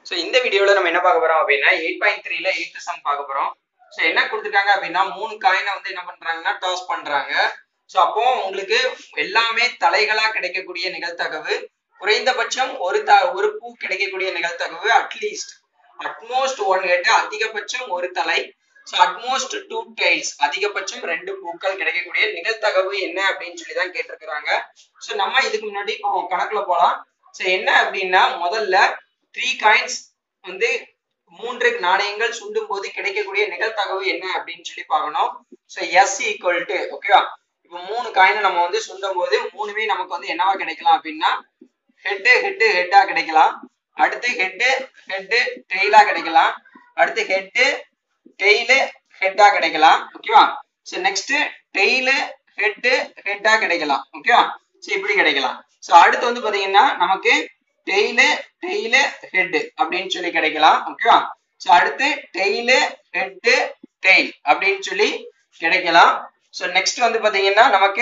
so இந்த வீடியோவில் நம்ம என்ன பார்க்க போறோம் அப்படின்னா எயிட் பாயிண்ட் த்ரீல எயித்து சம் பார்க்க போறோம் ஸோ என்ன கொடுத்துருக்காங்க அப்படின்னா மூணு காயினை வந்து என்ன பண்றாங்கன்னா டாஸ் பண்றாங்க ஸோ அப்போ உங்களுக்கு எல்லாமே தலைகளா கிடைக்கக்கூடிய நிகழ்தகவு குறைந்தபட்சம் ஒரு த ஒரு பூ கிடைக்கக்கூடிய நிகழ்தகவு அட்லீஸ்ட் அட்மோஸ்ட் ஒன் ஹெட் அதிகபட்சம் ஒரு தலை ஸோ அட்மோஸ்ட் டூ டைல்ஸ் அதிகபட்சம் ரெண்டு பூக்கள் கிடைக்கக்கூடிய நிகழ்தகவு என்ன அப்படின்னு சொல்லி தான் கேட்டிருக்கிறாங்க ஸோ நம்ம இதுக்கு முன்னாடி இப்போ கணக்குல போலாம் ஸோ என்ன அப்படின்னா முதல்ல த்ரீ காயின்ஸ் வந்து மூன்று நாணயங்கள் சுண்டும் போது கிடைக்கக்கூடிய நிகழ்தகவு என்ன அப்படின்னு சொல்லி பார்க்கணும் ஸோ எஸ் ஈக்குவல் டு ஓகேவா இப்போ மூணு காயினை நம்ம வந்து சுண்டும் போது மூணுமே நமக்கு வந்து என்னவா கிடைக்கலாம் அப்படின்னா ஹெட்டு ஹெட்டு ஹெட்டா கிடைக்கலாம் அடுத்து ஹெட்டு ஹெட்டு டெய்லா கிடைக்கலாம் அடுத்து ஹெட்டு டெய்லு ஹெட்டா கிடைக்கலாம் ஓகேவா ஸோ நெக்ஸ்ட் டெய்லு ஹெட்டு ஹெட்டா கிடைக்கலாம் ஓகேவா ஸோ இப்படி கிடைக்கலாம் ஸோ அடுத்து வந்து பாத்தீங்கன்னா நமக்கு டெய்லு டெய்லு ஹெட் அப்படின்னு சொல்லி கிடைக்கலாம் ஓகேவா ஸோ அடுத்து டெய்லு ஹெட்டு டெய்ல் அப்படின்னு சொல்லி கிடைக்கலாம் ஸோ நெக்ஸ்ட் வந்து பாத்தீங்கன்னா நமக்கு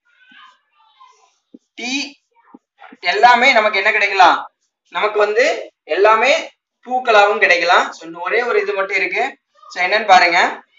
டி எல்லாமே நமக்கு என்ன கிடைக்கலாம் நமக்கு வந்து எல்லாமே பூக்களாகவும் கிடைக்கலாம் ஸோ ஒரே ஒரு இது மட்டும் இருக்கு ஸோ என்னன்னு பாருங்க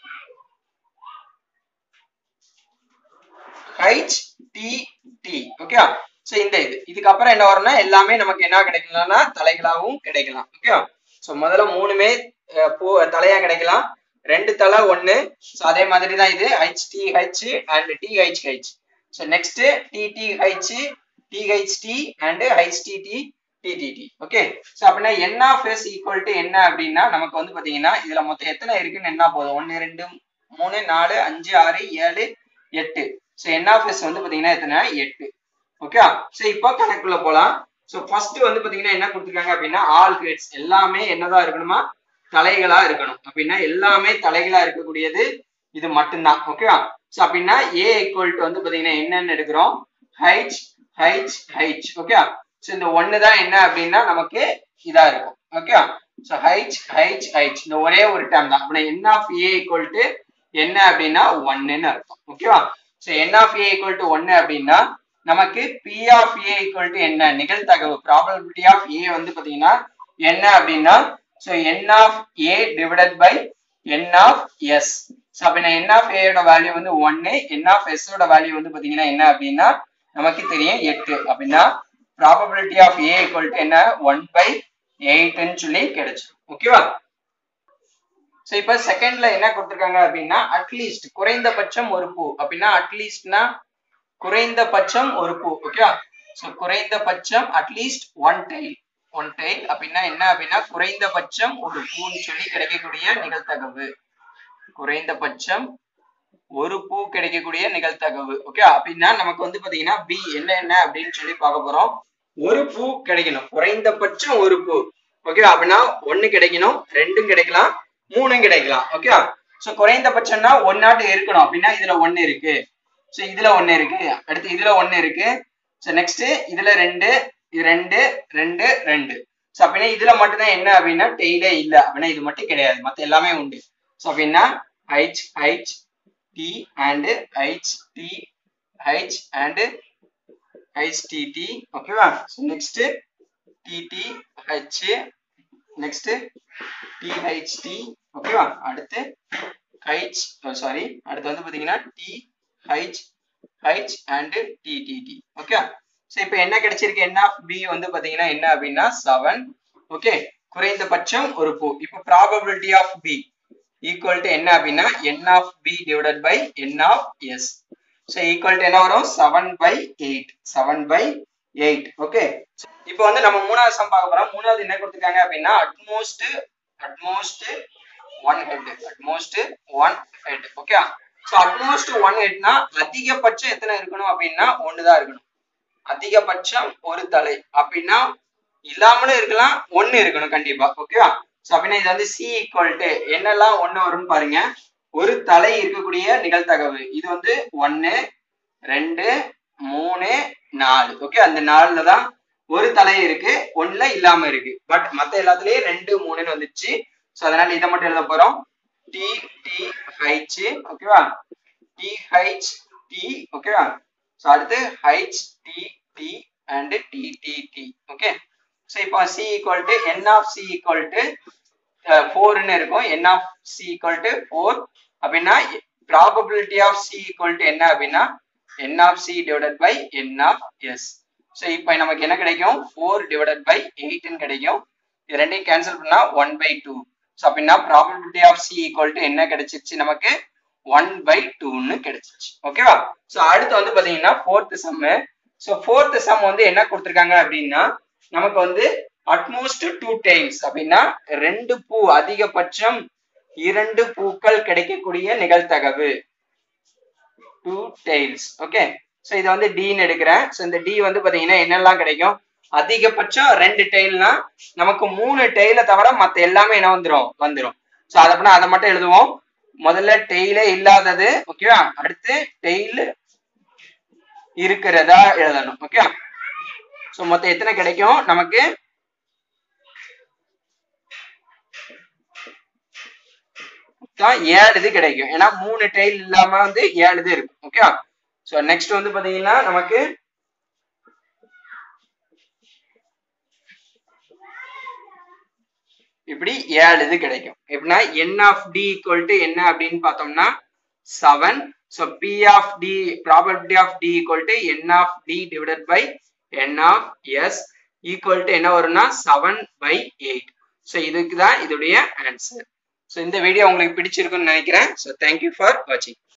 H T T okay so இந்த இது இதுக்கப்புறம் என்ன வரும்னா எல்லாமே நமக்கு என்ன கிடைக்கலாம்னா தலைகளாகவும் கிடைக்கலாம் ஓகே ஸோ முதல்ல மூணுமே பூ தலையா கிடைக்கலாம் ரெண்டு தலை ஒன்று ஸோ அதே மாதிரி தான் இது H T H and T H H so next T T H T H T and H T T TTT okay so அப்படின்னா N of S equal to என்ன அப்படின்னா நமக்கு வந்து பார்த்தீங்கன்னா இதுல மொத்தம் எத்தனை இருக்குன்னு என்ன போதும் ஒன்று ரெண்டு மூணு நாலு அஞ்சு ஆறு ஏழு எட்டு ஸோ என் ஆஃப் எஸ் வந்து பார்த்தீங்கன்னா எத்தனை எட்டு ஓகே ஸோ இப்போ கணக்குள்ள போகலாம் ஸோ ஃபர்ஸ்ட் வந்து பார்த்தீங்கன்னா என்ன கொடுத்துருக்காங்க அப்படின்னா ஆல் ஹெட்ஸ் எல்லாமே என்னதான் இருக்கணுமா தலைகளா இருக்கணும் அப்படின்னா எல்லாமே தலைகளா இருக்கக்கூடியது இது மட்டும்தான் ஓகேவா ஸோ அப்படின்னா ஏ ஈக்குவல் டு வந்து பார்த்தீங்கன்னா என்னன்னு எடுக்கிறோம் H H H okay so இந்த ஒன்று தான் என்ன அப்படின்னா நமக்கு இதா இருக்கும் okay so H H H இந்த ஒரே ஒரு டேம் தான் அப்படின்னா N of A equal to என்ன அப்படின்னா ஒன்னுன்னு அர்த்தம் ஓகேவா so N of A equal to ஒன்னு அப்படின்னா நமக்கு P of A equal to என்ன நிகழ்தகவு ப்ராபபிலிட்டி ஆஃப் ஏ வந்து பார்த்தீங்கன்னா என்ன அப்படின்னா so N of A divided by N of S so அப்படின்னா என் ஆஃப் ஏயோட வேல்யூ வந்து ஒன்னு என் ஆஃப் எஸ் ஓட வேல்யூ வந்து பார்த்தீங்கன்னா என்ன அப்படின்னா நமக்கு தெரியும் எட்டு அப்படின்னா probability of A equal to என்ன ஒன் பை எயிட்னு சொல்லி கிடைச்சிடும் ஓகேவா ஸோ இப்போ செகண்ட்ல என்ன கொடுத்துருக்காங்க அப்படின்னா அட்லீஸ்ட் குறைந்தபட்சம் ஒரு பூ அப்படின்னா அட்லீஸ்ட்னா குறைந்தபட்சம் ஒரு பூ ஓகேவா ஸோ குறைந்தபட்சம் at least one tile one tile அப்படின்னா என்ன அப்படின்னா குறைந்தபட்சம் ஒரு பூன்னு சொல்லி கிடைக்கக்கூடிய நிகழ்தகவு குறைந்தபட்சம் ஒரு பூ கிடைக்கக்கூடிய நிகழ்தகவு ஓகே அப்படின்னா நமக்கு வந்து பாத்தீங்கன்னா பி என்ன என்ன அப்படின்னு சொல்லி பார்க்க போறோம் ஒரு பூ கிடைக்கணும் குறைந்தபட்சம் ஒரு பூ ஓகே அப்படின்னா ஒன்னு கிடைக்கணும் ரெண்டும் கிடைக்கலாம் மூணும் கிடைக்கலாம் ஓகே ஸோ குறைந்தபட்சம்னா ஒன்னாட்டு இருக்கணும் அப்படின்னா இதுல ஒன்னு இருக்கு ஸோ இதுல ஒன்னு இருக்கு அடுத்து இதுல ஒன்னு இருக்கு ஸோ நெக்ஸ்ட் இதுல ரெண்டு இது ரெண்டு ரெண்டு ரெண்டு ஸோ அப்படின்னா இதுல மட்டும்தான் என்ன அப்படின்னா டெய்லே இல்லை அப்படின்னா இது மட்டும் கிடையாது மற்ற எல்லாமே உண்டு ஸோ அப்படின்னா H H T and H T H and HTT ஓகேவா so next TT H next THT ஓகேவா அடுத்து H சாரி அடுத்து வந்து பாத்தீங்கன்னா T H H and TTT okay so இப்போ என்ன கிடைச்சிருக்கு என்ன B வந்து பாத்தீங்கன்னா என்ன அப்படின்னா 7 ஓகே குறைந்தபட்சம் ஒரு பூ இப்போ probability of B equal to என்ன அப்படின்னா N of B divided by N of S so equal to என்ன வரும் seven by eight seven by eight okay இப்போ வந்து நம்ம மூணாவது சம் பார்க்க போறோம் மூணாவது என்ன கொடுத்துருக்காங்க அப்படின்னா at most at most one head at most one head okay so at most one ஹெட்னா அதிகபட்சம் எத்தனை இருக்கணும் அப்படின்னா ஒன்று தான் இருக்கணும் அதிகபட்சம் ஒரு தலை அப்படின்னா இல்லாமலும் இருக்கலாம் ஒன்று இருக்கணும் கண்டிப்பா ஓகேவா ஸோ அப்படின்னா இது வந்து சி ஈக்குவல் டு என்னெல்லாம் ஒன்று வரும்னு பாருங்க ஒரு தலை இருக்கக்கூடிய நிகழ்தகவு இது வந்து ஒன்று ரெண்டு மூணு நாலு ஓகே அந்த நாலுல தான் ஒரு தலை இருக்கு ஒண்ணுல இல்லாம இருக்கு பட் மத்த எல்லாத்துலயும் ரெண்டு மூணுன்னு வந்துச்சு ஸோ அதனால இதை மட்டும் எழுத போறோம் டி டி ஹைச் ஓகேவா டி ஹைச் டி ஓகேவா ஸோ அடுத்து H T T and T T T okay so இப்போ for C equal to N of C equal to ஃபோர்னு இருக்கும் N of C equal to four அப்படின்னா probability of C equal to என்ன அப்படின்னா N of C divided by N of S so இப்போ நமக்கு என்ன கிடைக்கும் ஃபோர் டிவைடட் பை எயிட்னு கிடைக்கும் இது ரெண்டையும் கேன்சல் பண்ணா ஒன் பை டூ ஸோ அப்படின்னா probability of C equal to என்ன கிடைச்சிருச்சு நமக்கு ஒன் பை டூன்னு கிடைச்சிருச்சு ஓகேவா ஸோ அடுத்து வந்து பார்த்தீங்கன்னா fourth sum so fourth sum வந்து என்ன கொடுத்துருக்காங்க அப்படின்னா நமக்கு வந்து அட்மோஸ்ட் டூ டைம்ஸ் அப்படின்னா ரெண்டு பூ அதிகபட்சம் இரண்டு பூக்கள் கிடைக்கக்கூடிய நிகழ்தகவு டூ டெய்ல்ஸ் ஓகே ஸோ இதை வந்து டின்னு எடுக்கிறேன் ஸோ இந்த டி வந்து பார்த்தீங்கன்னா என்னெல்லாம் கிடைக்கும் அதிகபட்சம் ரெண்டு டெய்ல்னா நமக்கு மூணு டெய்லை தவிர மற்ற எல்லாமே என்ன வந்துடும் வந்துடும் ஸோ அதை பண்ண அதை மட்டும் எழுதுவோம் முதல்ல டெய்லே இல்லாதது ஓகேவா அடுத்து டெய்ல் இருக்கிறதா எழுதணும் ஓகே ஸோ மொத்தம் எத்தனை கிடைக்கும் நமக்கு தான் ஏழு இது கிடைக்கும் ஏன்னா மூணு டைல் இல்லாம வந்து ஏழு இது இருக்கும் ஓகே ஸோ நெக்ஸ்ட் வந்து பாத்தீங்கன்னா நமக்கு இப்படி ஏழு இது கிடைக்கும் எப்படின்னா N of T equal to என்ன அப்படின்னு பார்த்தோம்னா seven so P of T probability of T equal to N of T divided by N of S equal to என்ன வரும்னா செவன் பை எயிட் ஸோ இதுக்கு தான் இதோடைய ஆன்சர் ஸோ இந்த video உங்களுக்கு பிடிச்சிருக்குன்னு நினைக்கிறேன் ஸோ தேங்க்யூ ஃபார் வாட்சிங்